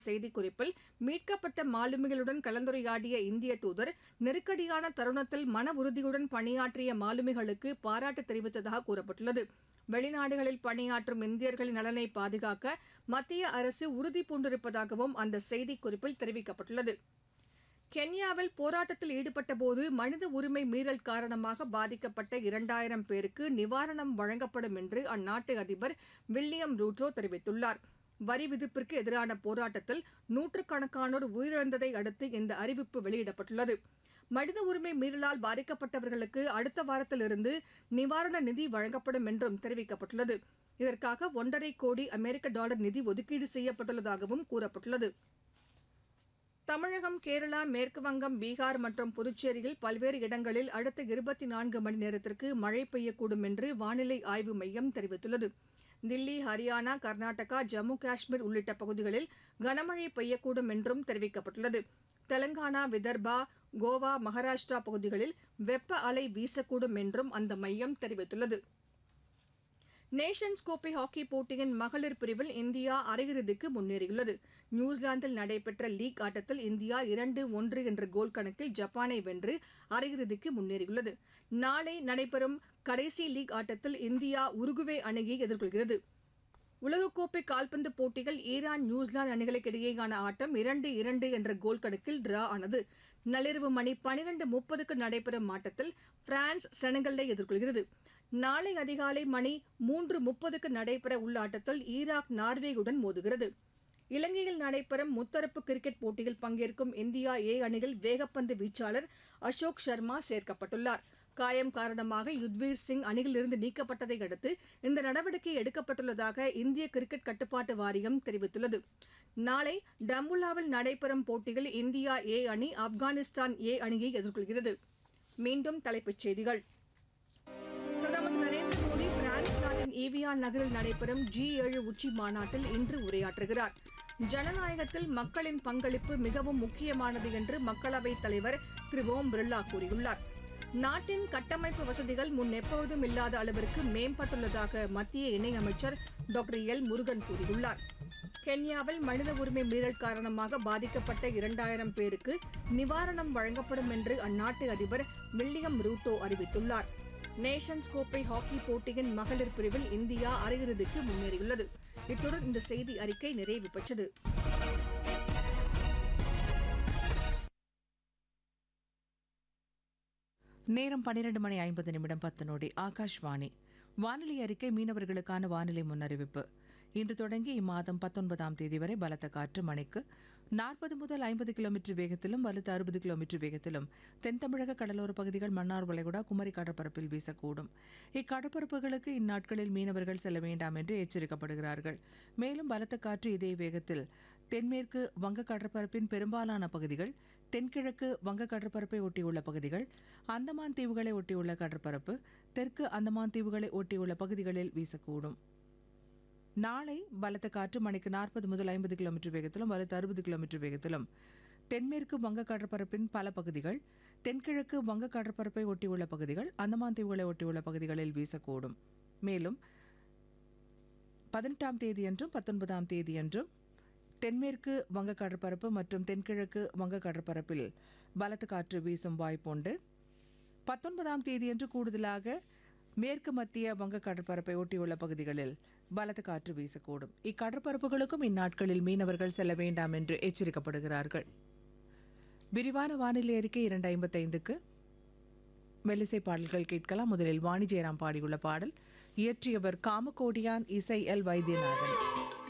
செய்திக்குறிப்பில் மீட்கப்பட்ட மாலுமிகளுடன் கலந்துரையாடிய இந்திய தூதர் நெருக்கடியான தருணத்தில் மன உறுதியுடன் பணியாற்றிய மாலுமிகளுக்கு பாராட்டு தெரிவித்ததாக கூறப்பட்டுள்ளது வெளிநாடுகளில் பணியாற்றும் இந்தியர்களின் நலனை பாதுகாக்க மத்திய அரசு உறுதி பூண்டிருப்பதாகவும் அந்த செய்திக்குறிப்பில் தெரிவிக்கப்பட்டுள்ளது கென்யாவில் போராட்டத்தில் ஈடுபட்டபோது மனித உரிமை மீறல் காரணமாக பாதிக்கப்பட்ட இரண்டாயிரம் பேருக்கு நிவாரணம் வழங்கப்படும் என்று அந்நாட்டு அதிபர் வில்லியம் ரூட்டோ தெரிவித்துள்ளார் வரி விதிப்பிற்கு எதிரான போராட்டத்தில் நூற்றுக்கணக்கானோர் உயிரிழந்ததை அடுத்து இந்த அறிவிப்பு வெளியிடப்பட்டுள்ளது மனித உரிமை மீறலால் பாதிக்கப்பட்டவர்களுக்கு அடுத்த வாரத்திலிருந்து நிவாரண நிதி வழங்கப்படும் என்றும் தெரிவிக்கப்பட்டுள்ளது இதற்காக ஒன்றரை கோடி அமெரிக்க டாலர் நிதி ஒதுக்கீடு செய்யப்பட்டுள்ளதாகவும் கூறப்பட்டுள்ளது தமிழகம் கேரளா மேற்குவங்கம் பீகார் மற்றும் புதுச்சேரியில் பல்வேறு இடங்களில் அடுத்த இருபத்தி நான்கு மணி நேரத்திற்கு மழை பெய்யக்கூடும் என்று வானிலை ஆய்வு மையம் தெரிவித்துள்ளது தில்லி ஹரியானா கர்நாடகா ஜம்மு காஷ்மீர் உள்ளிட்ட பகுதிகளில் கனமழை பெய்யக்கூடும் என்றும் தெரிவிக்கப்பட்டுள்ளது தெலங்கானா விதர்பா கோவா மகாராஷ்டிரா பகுதிகளில் வெப்ப அலை வீசக்கூடும் என்றும் அந்த மையம் தெரிவித்துள்ளது நேஷன்ஸ் கோப்பை ஹாக்கி போட்டியின் மகளிர் பிரிவில் இந்தியா அரையிறுதிக்கு முன்னேறியுள்ளது நியூசிலாந்தில் நடைபெற்ற லீக் ஆட்டத்தில் இந்தியா இரண்டு ஒன்று என்ற கோல் கணக்கில் ஜப்பானை வென்று அரையிறுதிக்கு முன்னேறியுள்ளது நாளை நடைபெறும் கடைசி லீக் ஆட்டத்தில் இந்தியா உருகுவே அணியை எதிர்கொள்கிறது உலகக்கோப்பை கால்பந்து போட்டிகள் ஈரான் நியூசிலாந்து அணிகளுக்கு இடையேயான ஆட்டம் இரண்டு இரண்டு என்ற கோல் கணக்கில் டிரா ஆனது நள்ளிரவு மணி பனிரெண்டு முப்பதுக்கு நடைபெறும் ஆட்டத்தில் பிரான்ஸ் செனகலை எதிர்கொள்கிறது நாளை அதிகாலை மணி மூன்று முப்பதுக்கு நடைபெற உள்ள ஆட்டத்தில் ஈராக் நார்வேயுடன் மோதுகிறது இலங்கையில் நடைபெறும் முத்தரப்பு கிரிக்கெட் போட்டியில் பங்கேற்கும் இந்தியா ஏ அணியில் வேகப்பந்து வீச்சாளர் அசோக் சர்மா சேர்க்கப்பட்டுள்ளார் காயம் காரணமாக யுத்வீர் சிங் அணியிலிருந்து நீக்கப்பட்டதை அடுத்து இந்த நடவடிக்கை எடுக்கப்பட்டுள்ளதாக இந்திய கிரிக்கெட் கட்டுப்பாட்டு வாரியம் தெரிவித்துள்ளது நாளை டம்புல்லாவில் நடைபெறும் போட்டியில் இந்தியா ஏ அணி ஆப்கானிஸ்தான் ஏ அணியை எதிர்கொள்கிறது மீண்டும் தலைப்புச் செய்திகள் பிரதமர் திரு நரேந்திர மோடி பிரான்ஸ் நாட்டின் ஈவியான் நகரில் நடைபெறும் ஜி ஏழு உச்சி மாநாட்டில் இன்று உரையாற்றுகிறார் ஜனநாயகத்தில் மக்களின் பங்களிப்பு மிகவும் முக்கியமானது என்று மக்களவைத் தலைவர் திரு ஓம் பிர்லா கூறியுள்ளார் நாட்டின் கட்டமைப்பு வசதிகள் முன் எப்போதும் இல்லாத அளவிற்கு மேம்பட்டுள்ளதாக மத்திய இணையமைச்சர் டாக்டர் எல் முருகன் கூறியுள்ளார் கென்யாவில் மனித உரிமை மீறல் காரணமாக பாதிக்கப்பட்ட இரண்டாயிரம் பேருக்கு நிவாரணம் வழங்கப்படும் என்று அந்நாட்டு அதிபர் வில்லியம் ரூட்டோ அறிவித்துள்ளார் நேஷன்ஸ் கோப்பை ஹாக்கி போட்டியின் மகளிர் பிரிவில் இந்தியா அரையிறுதிக்கு முன்னேறியுள்ளது இத்துடன் இந்த செய்தி அறிக்கை நிறைவு பெற்றது நேரம் பன்னிரண்டு மணி ஐம்பது நிமிடம் பத்து நொடி ஆகாஷ்வாணி வானிலை அறிக்கை மீனவர்களுக்கான வானிலை முன்னறிவிப்பு இன்று தொடங்கி இம்மாதம் பத்தொன்பதாம் தேதி வரை பலத்த காற்று மணிக்கு நாற்பது முதல் ஐம்பது கிலோமீட்டர் வேகத்திலும் வலுத்த அறுபது கிலோமீட்டர் வேகத்திலும் தென் தமிழக கடலோர பகுதிகள் மன்னார் வளைகுடா குமரி கடற்பரப்பில் வீசக்கூடும் இக்கடற்பரப்புகளுக்கு இந்நாட்களில் மீனவர்கள் செல்ல வேண்டாம் என்று எச்சரிக்கப்படுகிறார்கள் மேலும் பலத்த காற்று இதே வேகத்தில் தென்மேற்கு வங்க கடற்பரப்பின் பெரும்பாலான பகுதிகள் தென்கிழக்கு வங்க கடற்பரப்பை ஒட்டியுள்ள பகுதிகள் அந்தமான் தீவுகளை ஒட்டியுள்ள கடற்பரப்பு தெற்கு அந்தமான் தீவுகளை ஒட்டியுள்ள பகுதிகளில் வீசக்கூடும் நாளை பலத்த காற்று மணிக்கு நாற்பது முதல் ஐம்பது கிலோமீட்டர் வேகத்திலும் வலுத்த அறுபது கிலோமீட்டர் வேகத்திலும் தென்மேற்கு வங்க கடற்பரப்பின் பல பகுதிகள் தென்கிழக்கு வங்க கடற்பரப்பை ஒட்டியுள்ள பகுதிகள் அந்தமான் தீவுகளை ஒட்டியுள்ள பகுதிகளில் வீசக்கூடும் மேலும் பதினெட்டாம் தேதியன்றும் பத்தொன்பதாம் தேதியன்றும் தென்மேற்கு வங்க கடற்பரப்பு மற்றும் தென்கிழக்கு வங்க கடற்பரப்பில் பலத்த காற்று வீசும் வாய்ப்புண்டு பத்தொன்பதாம் தேதியன்று கூடுதலாக மேற்கு மத்திய வங்க கடற்பரப்பை ஒட்டியுள்ள பகுதிகளில் பலத்த காற்று வீசக்கூடும் இக்கடற்பரப்புகளுக்கும் இந்நாட்களில் மீனவர்கள் செல்ல வேண்டாம் என்று எச்சரிக்கப்படுகிறார்கள் விரிவான வானிலை அறிக்கை இரண்டு ஐம்பத்தைந்துக்கு மெல்லிசை பாடல்கள் கேட்கலாம் முதலில் வாணி ஜெயராம் பாடியுள்ள பாடல் இயற்றியவர் காமகோடியான் இசை எல் வைத்தியநாதன்